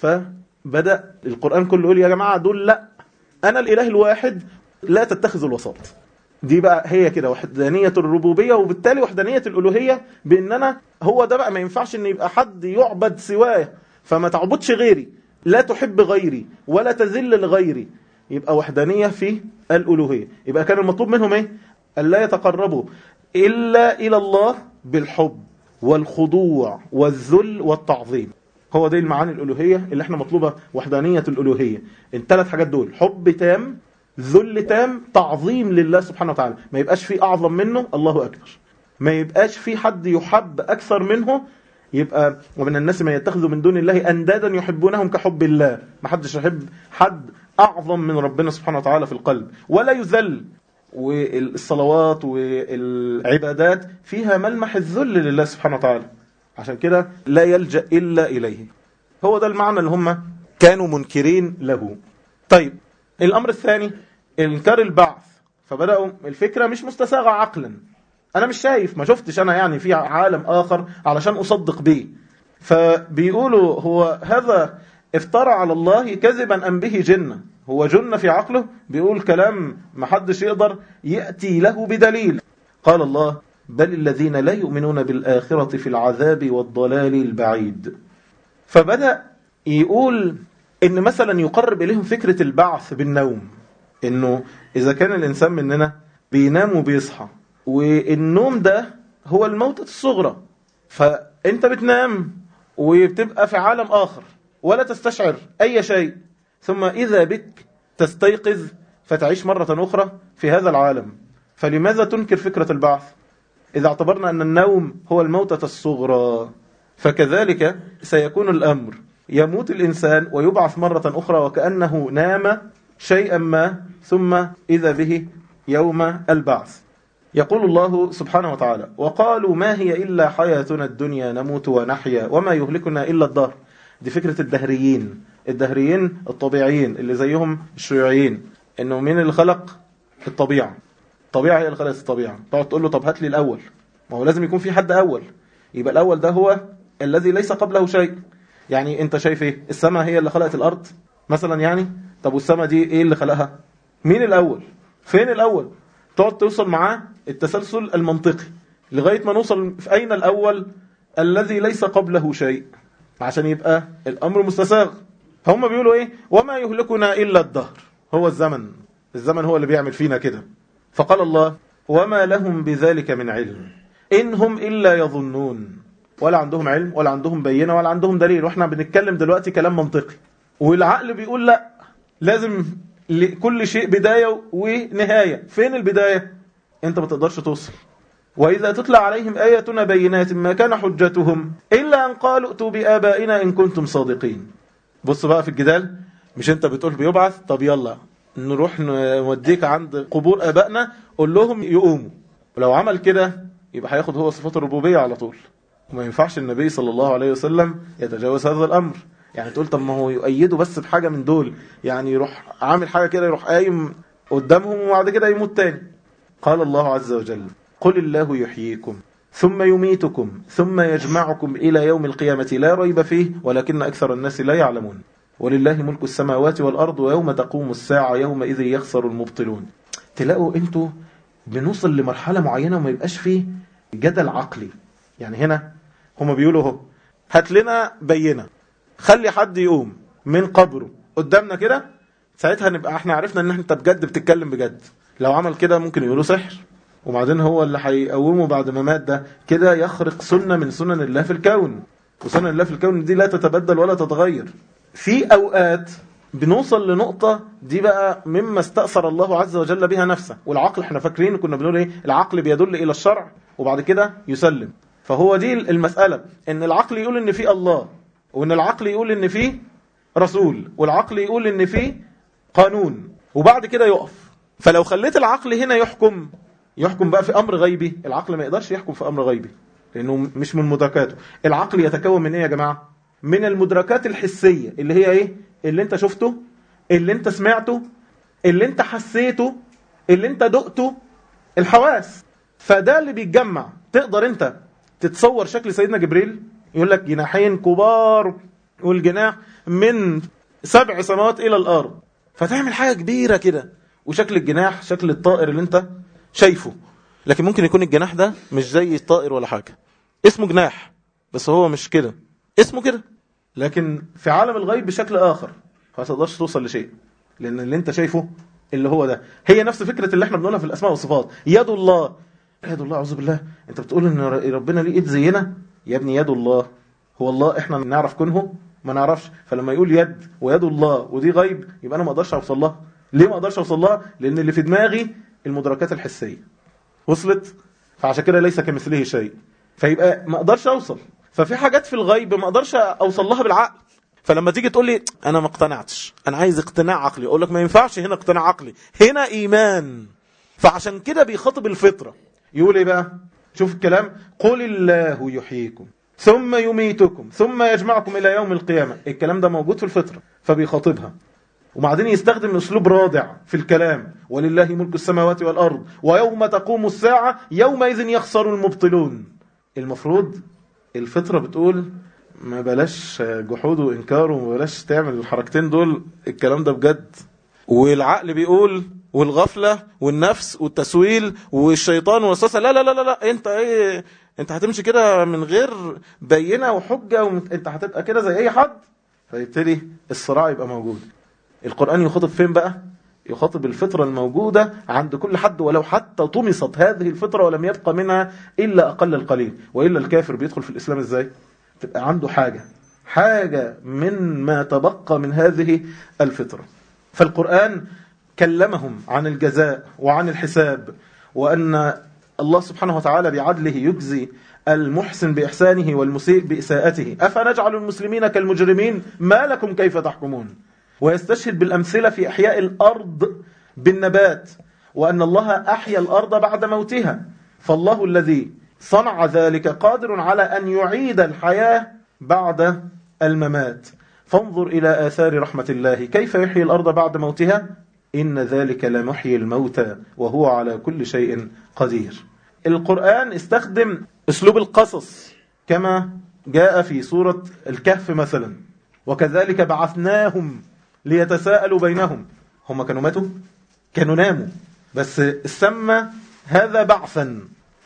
S1: فبدأ القرآن كله يقول يا جماعة دول لا أنا الإله الواحد لا تتخذ الوساط دي بقى هي كده وحدانية الربوبية وبالتالي وحدانية الألوهية بأن أنا هو ده بقى ما ينفعش أن يبقى حد يعبد سواه فما تعبدش غيري لا تحب غيري ولا تذل لغيري يبقى وحدانية في الألوهية يبقى كان المطلوب منهم ايه ألا يتقربوا إلا إلى الله بالحب والخضوع والذل والتعظيم هو دي المعاني الألوهية اللي احنا مطلوبة وحدانية الألوهية الثلاث حاجات دول حب تام ذل تام تعظيم لله سبحانه وتعالى ما يبقاش في أعظم منه الله أكبر ما يبقاش في حد يحب أكثر منه يبقى ومن الناس ما يتخذ من دون الله أندادا يحبونهم كحب الله ما حدش يحب حد أعظم من ربنا سبحانه وتعالى في القلب ولا يذل والصلوات والعبادات فيها ملمح الذل لله سبحانه وتعالى عشان كده لا يلجأ إلا إليه هو ده المعنى اللي هم كانوا منكرين له طيب الأمر الثاني إنكار البعث فبدأوا الفكرة مش مستساغة عقلا أنا مش شايف ما شفتش أنا يعني في عالم آخر علشان أصدق به فبيقولوا هو هذا افترى على الله كذبا أم به جنة هو جن في عقله بيقول كلام ما حدش يقدر يأتي له بدليل قال الله بل الذين لا يؤمنون بالآخرة في العذاب والضلال البعيد فبدأ يقول إن مثلا يقرب إليهم فكرة البعث بالنوم إنه إذا كان الإنسان مننا بينام وبيصحى والنوم ده هو الموتة الصغرى فأنت بتنام وبتبقى في عالم آخر ولا تستشعر أي شيء ثم إذا بك تستيقظ فتعيش مرة أخرى في هذا العالم فلماذا تنكر فكرة البعث إذا اعتبرنا أن النوم هو الموتة الصغرى فكذلك سيكون الأمر يموت الإنسان ويبعث مرة أخرى وكأنه نام شيئا ما ثم إذا به يوم البعث يقول الله سبحانه وتعالى وقالوا ما هي إلا حياتنا الدنيا نموت ونحيا وما يهلكنا إلا الدهر دي فكرة الدهريين الدهريين الطبيعيين اللي زيهم الشيوعيين انه مين اللي خلق الطبيعة الطبيعة هي اللي خلقت الطبيعة تقعد تقول له طب هات لي الأول ما هو لازم يكون في حد أول يبقى الأول ده هو الذي ليس قبله شيء يعني انت شايف ايه السماء هي اللي خلقت الأرض مثلا يعني طب والسماء دي ايه اللي خلقها مين الأول فين الأول تقعد توصل معاه التسلسل المنطقي لغاية ما نوصل في أين الأول الذي ليس قبله شيء عشان يبقى الأمر مستساغ هم بيقولوا إيه وما يهلكنا إلا الدهر هو الزمن الزمن هو اللي بيعمل فينا كده فقال الله وما لهم بذلك من علم إن هم إلا يظنون ولا عندهم علم ولا عندهم بينة ولا عندهم دليل وإحنا بنتكلم دلوقتي كلام منطقي والعقل بيقول لا لازم لكل شيء بداية ونهاية فين البداية انت ما تقدرش توصل وإذا تطلع عليهم آياتنا بينات ما كان حجتهم إلا أن قالوا ائتوا بآبائنا إن كنتم صادقين بص بقى في الجدال مش انت بتقول بيبعث طب يلا نروح نوديك عند قبور آبائنا قول لهم يقوموا ولو عمل كده يبقى هياخد هو صفات الربوبية على طول وما ينفعش النبي صلى الله عليه وسلم يتجاوز هذا الأمر يعني تقول طب ما هو يؤيده بس بحاجة من دول يعني يروح عامل حاجة كده يروح قايم قدامهم وبعد كده يموت تاني قال الله عز وجل قل الله يحييكم ثم يميتكم ثم يجمعكم إلى يوم القيامة لا ريب فيه ولكن أكثر الناس لا يعلمون ولله ملك السماوات والأرض ويوم تقوم الساعة يومئذ يخسر المبطلون تلاقوا انتوا بنوصل لمرحلة معينة وما يبقاش فيه جدل عقلي يعني هنا هما بيقولوا هو هات لنا بينة خلي حد يقوم من قبره قدامنا كده ساعتها نبقى احنا عرفنا ان انت بجد بتتكلم بجد لو عمل كده ممكن يقولوا سحر وبعدين هو اللي هيقومه بعد ما مات ده كده يخرق سنة من سنن الله في الكون وسنن الله في الكون دي لا تتبدل ولا تتغير في أوقات بنوصل لنقطة دي بقى مما استأثر الله عز وجل بها نفسه والعقل احنا فاكرين كنا بنقول ايه العقل بيدل إلى الشرع وبعد كده يسلم فهو دي المسألة ان العقل يقول ان في الله وان العقل يقول ان في رسول والعقل يقول ان في قانون وبعد كده يقف فلو خليت العقل هنا يحكم يحكم بقى في أمر غيبي العقل ما يقدرش يحكم في أمر غيبي لأنه مش من مدركاته العقل يتكون من إيه يا جماعة من المدركات الحسية اللي هي إيه اللي أنت شفته اللي أنت سمعته اللي أنت حسيته اللي أنت دقته الحواس فده اللي بيتجمع تقدر أنت تتصور شكل سيدنا جبريل يقول لك جناحين كبار والجناح من سبع سماوات إلى الأرض فتعمل حاجة كبيرة كده وشكل الجناح شكل الطائر اللي انت شايفه لكن ممكن يكون الجناح ده مش زي الطائر ولا حاجة اسمه جناح بس هو مش كده اسمه كده لكن في عالم الغيب بشكل آخر ما تقدرش توصل لشيء لأن اللي انت شايفه اللي هو ده هي نفس فكرة اللي احنا بنقولها في الأسماء والصفات يد الله يد الله أعوذ بالله انت بتقول ان ربنا ليه ايد زينا يا ابني يد الله هو الله احنا نعرف كنه ما نعرفش فلما يقول يد ويد الله ودي غيب يبقى انا ما اقدرش اوصل لها ليه ما اقدرش اوصل لها لان اللي في دماغي المدركات الحسيه وصلت فعشان كده ليس كمثله شيء فيبقى ما اقدرش اوصل ففي حاجات في الغيب ما اقدرش اوصل لها بالعقل فلما تيجي تقول لي انا ما اقتنعتش انا عايز اقتناع عقلي اقول لك ما ينفعش هنا اقتناع عقلي هنا ايمان فعشان كده بيخاطب الفطره يقول ايه بقى شوف الكلام قل الله يحييكم ثم يميتكم ثم يجمعكم إلى يوم القيامة الكلام ده موجود في الفطرة فبيخاطبها وبعدين يستخدم أسلوب رادع في الكلام ولله ملك السماوات والأرض ويوم تقوم الساعة يومئذ يخسر المبطلون المفروض الفطرة بتقول ما بلاش جحود وإنكار وما بلاش تعمل الحركتين دول الكلام ده بجد والعقل بيقول والغفلة والنفس والتسويل والشيطان والوسوسة لا لا لا لا, لا. انت ايه انت هتمشي كده من غير بينة وحجة وانت هتبقى كده زي اي حد فيبتدي الصراع يبقى موجود القرآن يخاطب فين بقى يخاطب الفطرة الموجودة عند كل حد ولو حتى طمست هذه الفطرة ولم يبقى منها إلا أقل القليل وإلا الكافر بيدخل في الإسلام إزاي تبقى عنده حاجة حاجة من ما تبقى من هذه الفطرة فالقرآن كلمهم عن الجزاء وعن الحساب وأن الله سبحانه وتعالى بعدله يجزي المحسن بإحسانه والمسيء بإساءته أفنجعل المسلمين كالمجرمين ما لكم كيف تحكمون ويستشهد بالأمثلة في أحياء الأرض بالنبات وأن الله أحيا الأرض بعد موتها فالله الذي صنع ذلك قادر على أن يعيد الحياة بعد الممات فانظر إلى آثار رحمة الله كيف يحيي الأرض بعد موتها إن ذلك لمحيي الموتى وهو على كل شيء قدير القرآن استخدم أسلوب القصص كما جاء في سورة الكهف مثلا وكذلك بعثناهم ليتساءلوا بينهم هم كانوا ماتوا كانوا ناموا بس سمى هذا بعثا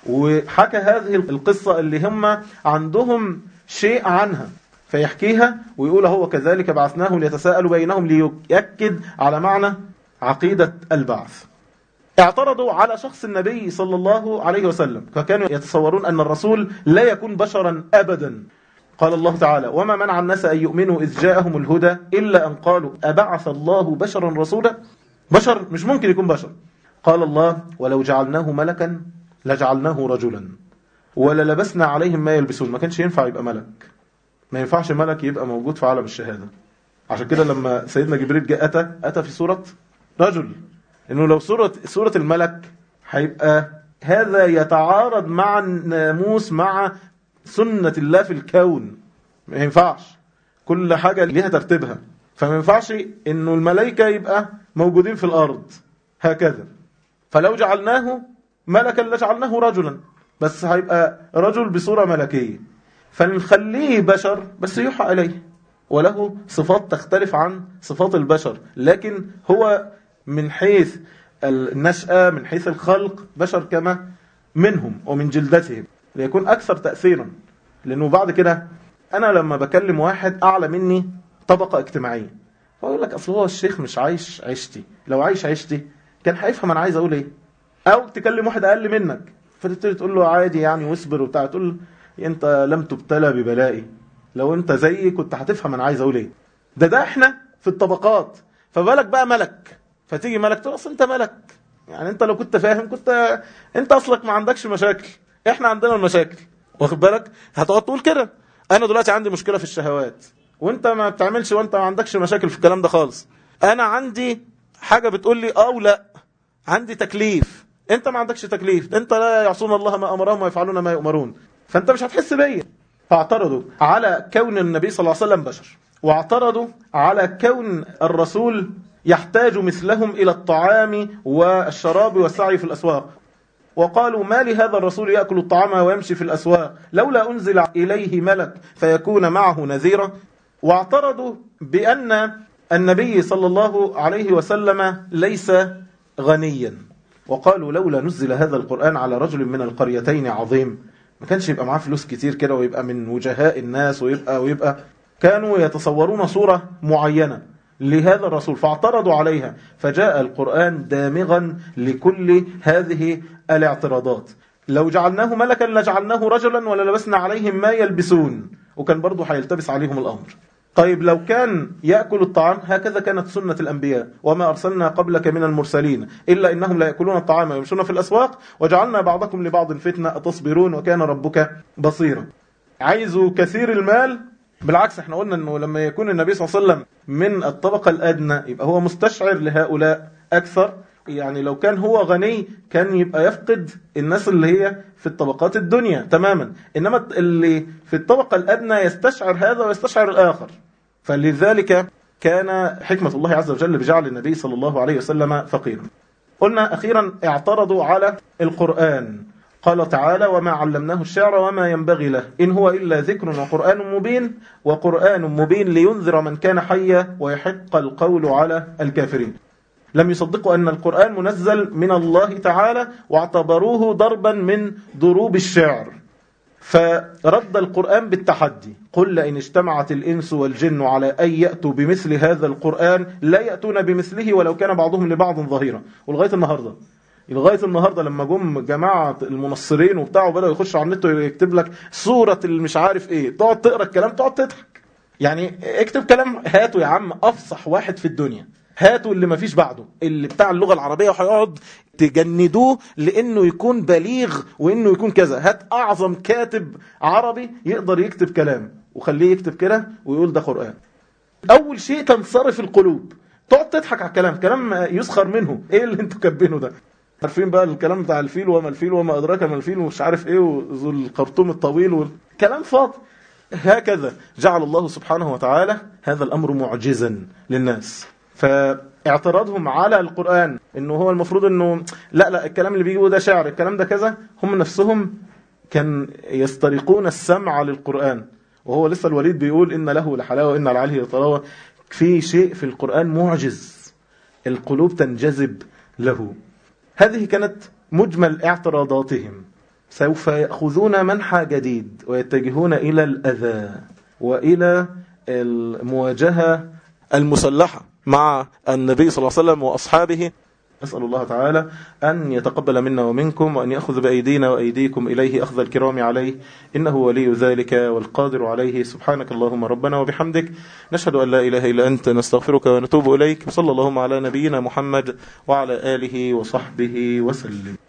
S1: وحكى هذه القصة اللي هم عندهم شيء عنها فيحكيها ويقول هو كذلك بعثناهم ليتساءلوا بينهم ليؤكد على معنى عقيدة البعث اعترضوا على شخص النبي صلى الله عليه وسلم فكانوا يتصورون أن الرسول لا يكون بشرا أبدا قال الله تعالى وما منع الناس أن يؤمنوا إذ جاءهم الهدى إلا أن قالوا أبعث الله بشرا رسولا بشر مش ممكن يكون بشر قال الله ولو جعلناه ملكا لجعلناه رجلا وللبسنا عليهم ما يلبسون ما كانش ينفع يبقى ملك ما ينفعش ملك يبقى موجود في عالم الشهادة عشان كده لما سيدنا جبريل جاء أتى أتى في صورة رجل إنه لو صورة, صورة الملك هيبقى هذا يتعارض مع الناموس مع سنة الله في الكون ما ينفعش كل حاجة ليها ترتيبها فما ينفعش إنه الملائكة يبقى موجودين في الأرض هكذا فلو جعلناه ملكا لجعلناه رجلا بس هيبقى رجل بصورة ملكية فنخليه بشر بس يوحى إليه وله صفات تختلف عن صفات البشر لكن هو من حيث النشأة من حيث الخلق بشر كما منهم ومن جلدتهم ليكون أكثر تأثيرا لأنه بعد كده أنا لما بكلم واحد أعلى مني طبقة اجتماعية فأقول لك أصل هو الشيخ مش عايش عيشتي لو عايش عيشتي كان هيفهم أنا عايز أقول إيه أو تكلم واحد أقل منك فتبتدي تقول له عادي يعني واصبر وبتاع تقول له أنت لم تبتلى ببلائي لو أنت زيي كنت هتفهم أنا عايز أقول إيه ده ده إحنا في الطبقات فبالك بقى ملك فتيجي ملك تقول أصل أنت ملك يعني أنت لو كنت فاهم كنت أنت أصلك ما عندكش مشاكل إحنا عندنا المشاكل واخد بالك هتقعد تقول كده أنا دلوقتي عندي مشكلة في الشهوات وأنت ما بتعملش وأنت ما عندكش مشاكل في الكلام ده خالص أنا عندي حاجة بتقول لي اه ولا عندي تكليف انت ما عندكش تكليف انت لا يعصون الله ما امرهم ويفعلون ما يؤمرون فانت مش هتحس بيا فاعترضوا على كون النبي صلى الله عليه وسلم بشر واعترضوا على كون الرسول يحتاج مثلهم إلى الطعام والشراب والسعي في الأسواق وقالوا ما لهذا الرسول يأكل الطعام ويمشي في الأسواق لولا أنزل إليه ملك فيكون معه نذيرا واعترضوا بأن النبي صلى الله عليه وسلم ليس غنيا وقالوا لولا نزل هذا القرآن على رجل من القريتين عظيم ما كانش يبقى معاه فلوس كتير كده ويبقى من وجهاء الناس ويبقى ويبقى كانوا يتصورون صورة معينة لهذا الرسول فاعترضوا عليها فجاء القرآن دامغا لكل هذه الاعتراضات لو جعلناه ملكا لجعلناه رجلا وللبسنا عليهم ما يلبسون وكان برضو هيلتبس عليهم الأمر طيب لو كان يأكل الطعام هكذا كانت سنة الأنبياء وما أرسلنا قبلك من المرسلين إلا إنهم لا يأكلون الطعام ويمشون في الأسواق وجعلنا بعضكم لبعض فتنة أتصبرون وكان ربك بصيرا عايزوا كثير المال بالعكس احنا قلنا انه لما يكون النبي صلى الله عليه وسلم من الطبقة الأدنى يبقى هو مستشعر لهؤلاء أكثر يعني لو كان هو غني كان يبقى يفقد الناس اللي هي في الطبقات الدنيا تماما إنما اللي في الطبقة الأدنى يستشعر هذا ويستشعر الآخر فلذلك كان حكمة الله عز وجل بجعل النبي صلى الله عليه وسلم فقيرا قلنا أخيرا اعترضوا على القرآن قال تعالى وما علمناه الشعر وما ينبغي له إن هو إلا ذكر وقرآن مبين وقرآن مبين لينذر من كان حيا ويحق القول على الكافرين لم يصدقوا أن القرآن منزل من الله تعالى واعتبروه ضربا من ضروب الشعر فرد القرآن بالتحدي قل لئن اجتمعت الإنس والجن على أن يأتوا بمثل هذا القرآن لا يأتون بمثله ولو كان بعضهم لبعض ظهيرا ولغاية النهاردة لغاية النهاردة لما جم جماعة المنصرين وبتاعه بدأوا يخشوا على النت ويكتب لك صورة المش عارف ايه تقعد تقرأ الكلام تقعد تضحك يعني اكتب كلام هاتوا يا عم افصح واحد في الدنيا هاتوا اللي ما فيش بعده اللي بتاع اللغة العربية وهيقعد تجندوه لانه يكون بليغ وانه يكون كذا هات اعظم كاتب عربي يقدر يكتب كلام وخليه يكتب كده ويقول ده قرآن اول شيء تنصرف القلوب تقعد تضحك على الكلام كلام يسخر منه ايه اللي انتوا كاتبينه ده عارفين بقى الكلام بتاع الفيل وما الفيل وما ادراك ما الفيل ومش عارف ايه وذو الخرطوم الطويل والكلام فاضي هكذا جعل الله سبحانه وتعالى هذا الامر معجزا للناس فاعتراضهم على القرآن انه هو المفروض انه لا لا الكلام اللي بيجيبه ده شعر الكلام ده كذا هم نفسهم كان يسترقون السمع للقرآن وهو لسه الوليد بيقول إن له لحلاوة وإن على عليه طلاوة في شيء في القرآن معجز القلوب تنجذب له هذه كانت مجمل اعتراضاتهم سوف يأخذون منحى جديد ويتجهون إلى الأذى وإلى المواجهة المسلحة مع النبي صلى الله عليه وسلم وأصحابه أسأل الله تعالى أن يتقبل منا ومنكم وأن يأخذ بأيدينا وأيديكم إليه أخذ الكرام عليه إنه ولي ذلك والقادر عليه سبحانك اللهم ربنا وبحمدك نشهد أن لا إله إلا أنت نستغفرك ونتوب إليك صلى اللهم على نبينا محمد وعلى آله وصحبه وسلم